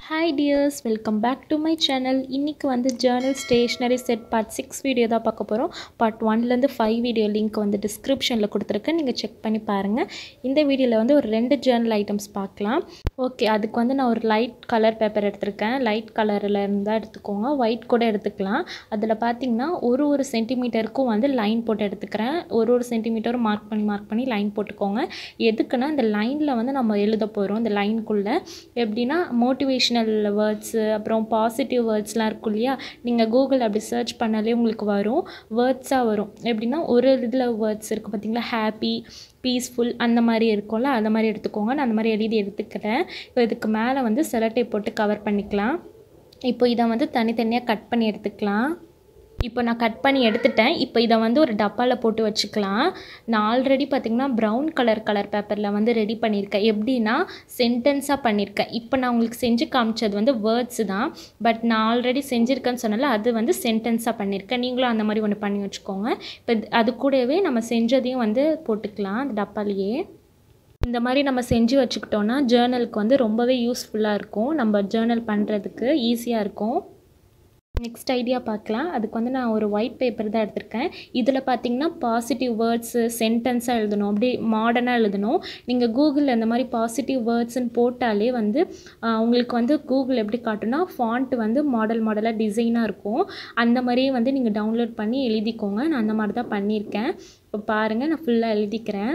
hi dears welcome back to my channel இன்றைக்கி வந்து journal stationery set part six video தான் பார்க்க போகிறோம் பார்ட் ஒன்லேருந்து ஃபைவ் வீடியோ லிங்க் வந்து டிஸ்கிரிப்ஷனில் கொடுத்துருக்கேன் நீங்கள் செக் பண்ணி பாருங்கள் இந்த வீடியோவில் வந்து ஒரு ரெண்டு ஜேர்னல் ஐட்டம்ஸ் பார்க்கலாம் ஓகே அதுக்கு வந்து நான் ஒரு லைட் கலர் பேப்பர் எடுத்திருக்கேன் லைட் கலரில் இருந்தால் எடுத்துக்கோங்க ஒயிட் கூட எடுத்துக்கலாம் அதில் பார்த்தீங்கன்னா ஒரு ஒரு சென்டிமீட்டருக்கும் வந்து லைன் போட்டு எடுத்துக்கிறேன் ஒரு ஒரு சென்டிமீட்டரும் மார்க் பண்ணி மார்க் பண்ணி லைன் போட்டுக்கோங்க எதுக்குன்னா இந்த லைனில் வந்து நம்ம எழுத போகிறோம் இந்த லைனுக்குள்ளே எப்படின்னா மோட்டிவேஷனல் வேர்ட்ஸு அப்புறம் பாசிட்டிவ் வேர்ட்ஸ்லாம் இருக்கும் இல்லையா நீங்கள் கூகுள் அப்படி சர்ச் பண்ணாலே உங்களுக்கு வரும் வேர்ட்ஸாக வரும் எப்படின்னா ஒரு இதில் வேர்ட்ஸ் இருக்குது பார்த்தீங்களா ஹாப்பி பீஸ்ஃபுல் அந்த மாதிரி இருக்கும்ல அந்த மாதிரி எடுத்துக்கோங்க நான் அந்த மாதிரி எழுதி எடுத்துக்கிறேன் இப்போ இதுக்கு மேலே வந்து செலட்டை போட்டு கவர் பண்ணிக்கலாம் இப்போ இதை வந்து தனித்தனியாக கட் பண்ணி எடுத்துக்கலாம் இப்போ நான் கட் பண்ணி எடுத்துட்டேன் இப்போ இதை வந்து ஒரு டப்பாவில் போட்டு வச்சுக்கலாம் நான் ஆல்ரெடி பார்த்திங்கன்னா ப்ரௌன் கலர் கலர் பேப்பரில் வந்து ரெடி பண்ணியிருக்கேன் எப்படின்னா சென்டென்ஸாக பண்ணியிருக்கேன் இப்போ நான் உங்களுக்கு செஞ்சு காமிச்சது வந்து வேர்ட்ஸு தான் பட் நான் ஆல்ரெடி செஞ்சுருக்கேன்னு சொன்னால அது வந்து சென்டென்ஸாக பண்ணியிருக்கேன் நீங்களும் அந்த மாதிரி ஒன்று பண்ணி வச்சுக்கோங்க இப்போ அது கூடவே நம்ம செஞ்சதையும் வந்து போட்டுக்கலாம் அந்த டப்பாலேயே இந்த மாதிரி நம்ம செஞ்சு வச்சுக்கிட்டோன்னா ஜேர்னலுக்கு வந்து ரொம்பவே யூஸ்ஃபுல்லாக இருக்கும் நம்ம ஜேர்னல் பண்ணுறதுக்கு ஈஸியாக இருக்கும் நெக்ஸ்ட் ஐடியா பார்க்கலாம் அதுக்கு வந்து நான் ஒரு ஒயிட் பேப்பர் தான் எடுத்திருக்கேன் இதில் பார்த்தீங்கன்னா பாசிட்டிவ் வேர்ட்ஸு சென்டென்ஸாக எழுதணும் அப்படி மாடர்னாக எழுதணும் நீங்கள் கூகுளில் இந்த மாதிரி பாசிட்டிவ் வேர்ட்ஸ்ன்னு போட்டாலே வந்து உங்களுக்கு வந்து கூகுள் எப்படி காட்டுனா ஃபாண்ட் வந்து மாடல் மாடலாக டிசைனாக இருக்கும் அந்த மாதிரியே வந்து நீங்கள் டவுன்லோட் பண்ணி எழுதிக்கோங்க நான் அந்த மாதிரி தான் பண்ணியிருக்கேன் இப்போ பாருங்கள் நான் ஃபுல்லாக எழுதிக்கிறேன்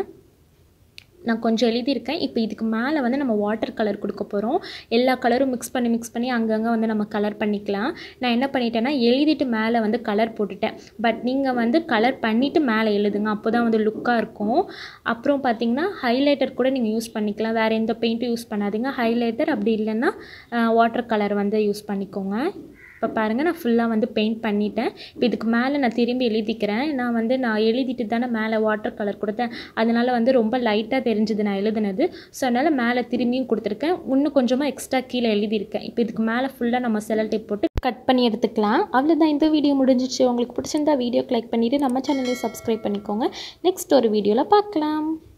நான் கொஞ்சம் எழுதியிருக்கேன் இப்போ இதுக்கு மேலே வந்து நம்ம வாட்டர் கலர் கொடுக்க போகிறோம் எல்லா கலரும் மிக்ஸ் பண்ணி மிக்ஸ் பண்ணி அங்கங்கே வந்து நம்ம கலர் பண்ணிக்கலாம் நான் என்ன பண்ணிட்டேன்னா எழுதிட்டு மேலே வந்து கலர் போட்டுட்டேன் பட் நீங்கள் வந்து கலர் பண்ணிவிட்டு மேலே எழுதுங்க அப்போ தான் வந்து லுக்காக இருக்கும் அப்புறம் பார்த்தீங்கன்னா ஹைலைட்டர் கூட நீங்கள் யூஸ் பண்ணிக்கலாம் வேறு எந்த பெயிண்ட்டும் யூஸ் பண்ணாதீங்க ஹைலைட்டர் அப்படி இல்லைன்னா வாட்டர் கலர் வந்து யூஸ் பண்ணிக்கோங்க இப்போ பாருங்கள் நான் ஃபுல்லாக வந்து பெயிண்ட் பண்ணிட்டேன் இப்போ இதுக்கு மேலே நான் திரும்பி எழுதிக்கிறேன் நான் வந்து நான் எழுதிட்டு தானே மேலே வாட்டர் கலர் கொடுத்தேன் அதனால் வந்து ரொம்ப லைட்டாக தெரிஞ்சுது நான் எழுதுனது ஸோ அதனால் மேலே திரும்பியும் கொடுத்துருக்கேன் இன்னும் கொஞ்சமாக எக்ஸ்ட்ரா கீழே எழுதியிருக்கேன் இப்போ இதுக்கு மேலே ஃபுல்லாக நம்ம செலல் டேப் போட்டு கட் பண்ணி எடுத்துக்கலாம் அவ்வளோதான் இந்த வீடியோ முடிஞ்சிச்சு உங்களுக்கு பிடிச்சிருந்தா வீடியோக்கு லைக் பண்ணிவிட்டு நம்ம சேனலை சப்ஸ்கிரைப் பண்ணிக்கோங்க நெக்ஸ்ட் ஒரு வீடியோவில் பார்க்கலாம்